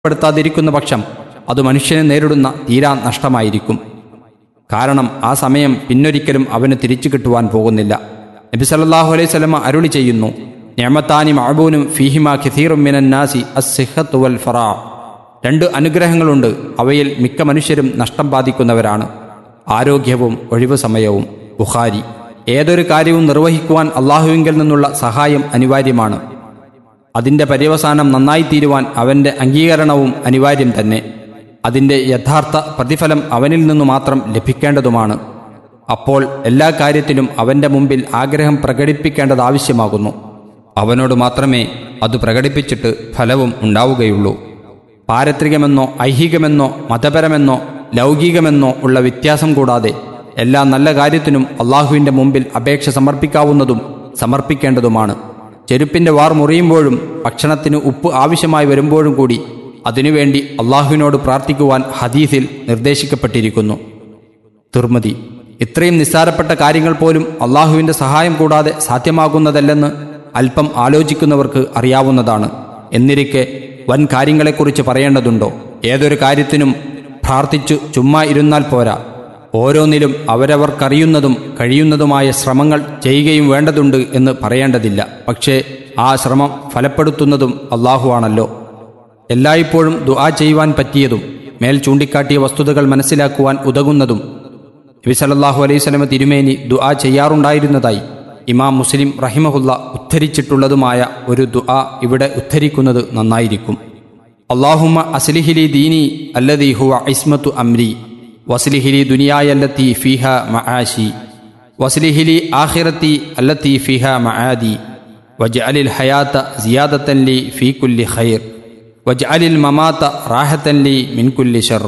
പ്പെടുത്താതിരിക്കുന്ന പക്ഷം അത് മനുഷ്യനെ നേരിടുന്ന തീരാ നഷ്ടമായിരിക്കും കാരണം ആ സമയം പിന്നൊരിക്കലും അവന് തിരിച്ചു കിട്ടുവാൻ പോകുന്നില്ല നബി സല്ലല്ലാഹു അലൈഹി സ്വലമ അരുളി ചെയ്യുന്നു ഞമത്താനി മഅബൂനും ഫീഹിമ ഖിസീറും മിനന്നാസി അസ്സിഹത്തു വൽ ഫറാ രണ്ട് അനുഗ്രഹങ്ങളുണ്ട് അവയിൽ മിക്ക മനുഷ്യരും നഷ്ടം ബാധിക്കുന്നവരാണ് ആരോഗ്യവും ഒഴിവു സമയവും ബുഖാരി ഏതൊരു കാര്യവും നിർവഹിക്കുവാൻ അള്ളാഹുവിങ്കിൽ നിന്നുള്ള സഹായം അനിവാര്യമാണ് അതിൻ്റെ പര്യവസാനം നന്നായി തീരുവാൻ അവൻ്റെ അംഗീകരണവും അനിവാര്യം തന്നെ അതിൻ്റെ യഥാർത്ഥ പ്രതിഫലം അവനിൽ നിന്നു മാത്രം ലഭിക്കേണ്ടതുമാണ് അപ്പോൾ എല്ലാ കാര്യത്തിലും അവൻ്റെ മുമ്പിൽ ആഗ്രഹം പ്രകടിപ്പിക്കേണ്ടത് ആവശ്യമാകുന്നു അവനോട് മാത്രമേ അത് പ്രകടിപ്പിച്ചിട്ട് ഫലവും ഉണ്ടാവുകയുള്ളൂ പാരത്രികമെന്നോ ഐഹികമെന്നോ മതപരമെന്നോ ലൗകികമെന്നോ ഉള്ള വ്യത്യാസം കൂടാതെ എല്ലാ നല്ല കാര്യത്തിനും അള്ളാഹുവിൻ്റെ മുമ്പിൽ അപേക്ഷ സമർപ്പിക്കാവുന്നതും സമർപ്പിക്കേണ്ടതുമാണ് ചെരുപ്പിൻ്റെ വാർ മുറിയുമ്പോഴും ഭക്ഷണത്തിന് ഉപ്പ് ആവശ്യമായി വരുമ്പോഴും കൂടി അതിനുവേണ്ടി അള്ളാഹുവിനോട് പ്രാർത്ഥിക്കുവാൻ ഹദീസിൽ നിർദ്ദേശിക്കപ്പെട്ടിരിക്കുന്നു തുർമതി ഇത്രയും നിസ്സാരപ്പെട്ട കാര്യങ്ങൾ പോലും അള്ളാഹുവിൻ്റെ സഹായം കൂടാതെ സാധ്യമാകുന്നതല്ലെന്ന് അല്പം ആലോചിക്കുന്നവർക്ക് അറിയാവുന്നതാണ് എന്നിരിക്കെ വൻ കാര്യങ്ങളെക്കുറിച്ച് പറയേണ്ടതുണ്ടോ ഏതൊരു കാര്യത്തിനും പ്രാർത്ഥിച്ചു ചുമ്മാ ഇരുന്നാൽ പോരാ ഓരോന്നിലും അവരവർക്കറിയുന്നതും കഴിയുന്നതുമായ ശ്രമങ്ങൾ ചെയ്യുകയും വേണ്ടതുണ്ട് എന്ന് പറയേണ്ടതില്ല പക്ഷേ ആ ശ്രമം ഫലപ്പെടുത്തുന്നതും അള്ളാഹുവാണല്ലോ എല്ലായ്പ്പോഴും ദുആ ചെയ്യുവാൻ പറ്റിയതും മേൽ ചൂണ്ടിക്കാട്ടിയ വസ്തുതകൾ മനസ്സിലാക്കുവാൻ ഉതകുന്നതും നബി സല്ലല്ലാഹു അലൈഹി സ്വലമ തിരുമേനി ദുആ ചെയ്യാറുണ്ടായിരുന്നതായി ഇമാം മുസ്ലിം റഹിമഹുല്ല ഉദ്ധരിച്ചിട്ടുള്ളതുമായ ഒരു ദുആ ഇവിടെ ഉദ്ധരിക്കുന്നത് നന്നായിരിക്കും അള്ളാഹുമ്മ അസ്ലിഹിലി ദീനി അല്ലദീ ഹുവ ഇസ്മത്തു അംരി വസ്ലിഹിലി ദുനിയായല്ലത്തി ഫിഹ മആശി വസ്ലിഹിലി ആഖിറത്തി അല്ലത്തി ഫിഹ മആദി വജ്അലിൽ ഹയാത്ത സിയാദത്തൻ ലി ഫീ കുല്ലി ഖൈർ വജ്അലിൽ മമാത്ത റാഹത്തൻ ലി മിൻ കുല്ലി ഷർ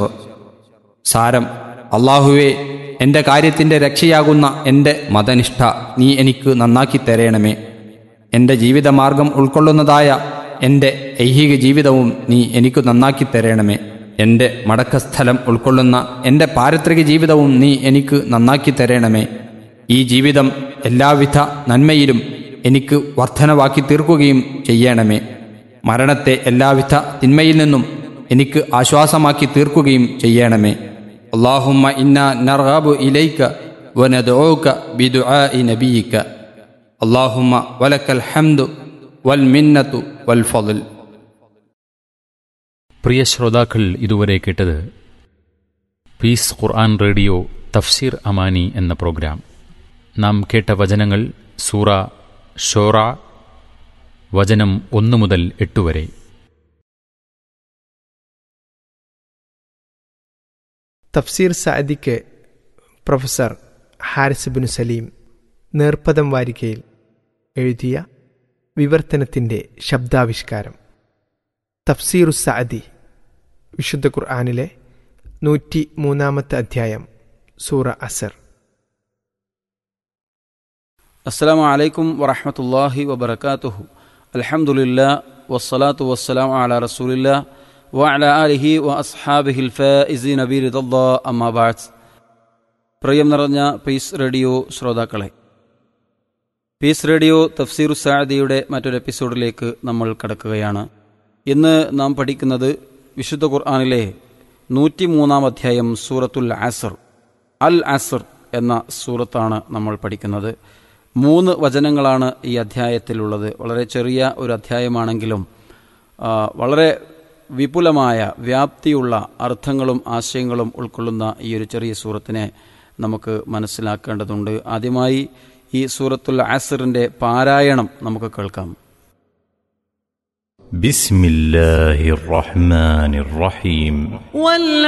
സാരം അള്ളാഹുവെ എൻ്റെ കാര്യത്തിൻ്റെ രക്ഷയാകുന്ന എൻ്റെ മതനിഷ്ഠ നീ എനിക്ക് നന്നാക്കി തരയണമേ എൻ്റെ ജീവിതമാർഗം ഉൾക്കൊള്ളുന്നതായ എൻ്റെ ഐഹിക ജീവിതവും നീ എനിക്ക് നന്നാക്കി തരയണമേ എൻ്റെ മടക്കസ്ഥലം ഉൾക്കൊള്ളുന്ന എൻ്റെ പാരത്രിക ജീവിതവും നീ എനിക്ക് നന്നാക്കി തരയണമേ ഈ ജീവിതം എല്ലാവിധ നന്മയിലും എനിക്ക് വർധനവാക്കി തീർക്കുകയും ചെയ്യണമേ മരണത്തെ എല്ലാവിധ തിന്മയിൽ നിന്നും എനിക്ക് ആശ്വാസമാക്കി തീർക്കുകയും ചെയ്യണമേ അള്ളാഹുമ്മ ഇന്ന നർഹാബു ഇലൈക്ക വനദോക ബിദുആഇ നബിയിക്ക അള്ളാഹുമ്മ വലക്കൽ ഹംദു വൽ മിന്നത്തു വൽ ഫضൽ പ്രിയ ശ്രോതാക്കൾ ഇതുവരെ കേട്ടത് പീസ് ഖുർആൻ റേഡിയോ തഫ്സീർ അമാനി എന്ന പ്രോഗ്രാം നാം കേട്ട വചനങ്ങൾ സൂറ ഷോറ വചനം ഒന്ന് മുതൽ എട്ട് വരെ തഫ്സീർ സാദിക്ക് പ്രൊഫസർ ഹാരിസ് ബിൻ സലീം നേർപ്പദം വാരികയിൽ എഴുതിയ വിവർത്തനത്തിൻ്റെ ശബ്ദാവിഷ്കാരം തഫ്സീറു സാദി വിശുദ്ധ ഖുർആാനിലെ നൂറ്റി മൂന്നാമത്തെ അധ്യായം സൂറ അസർ السلام عليكم ورحمة الله وبركاته الحمد لله والصلاة والسلام على رسول الله وعلى آله وأصحابه الفائزين برضا الله أما بعد പ്രിയം നിറഞ്ഞ പീസ് റേഡിയോ ശ്രോതാക്കളെ പീസ് റേഡിയോ തഫ്സീർ സാദിയുടെ മറ്റൊരു എപ്പിസോഡിലേക്ക് നമ്മൾ കടക്കുകയാണ് ഇന്ന് നാം പഠിക്കുന്നത് വിശുദ്ധ ഖുർആാനിലെ നൂറ്റിമൂന്നാം അധ്യായം സൂറത്തുൽ അസർ അൽ അസർ എന്ന സൂറത്താണ് നമ്മൾ പഠിക്കുന്നത് മൂന്ന് വചനങ്ങളാണ് ഈ അധ്യായത്തിലുള്ളത് വളരെ ചെറിയ ഒരു അധ്യായമാണെങ്കിലും ആ, വളരെ വിപുലമായ വ്യാപ്തിയുള്ള അർത്ഥങ്ങളും ആശയങ്ങളും ഉൾക്കൊള്ളുന്ന ഈ ഒരു ചെറിയ സൂറത്തിനെ നമുക്ക് മനസ്സിലാക്കേണ്ടതുണ്ട് ആദ്യമായി ഈ സൂറത്തുൽ അസറിൻ്റെ പാരായണം നമുക്ക് കേൾക്കാം بسم الله الرحمن الرحيم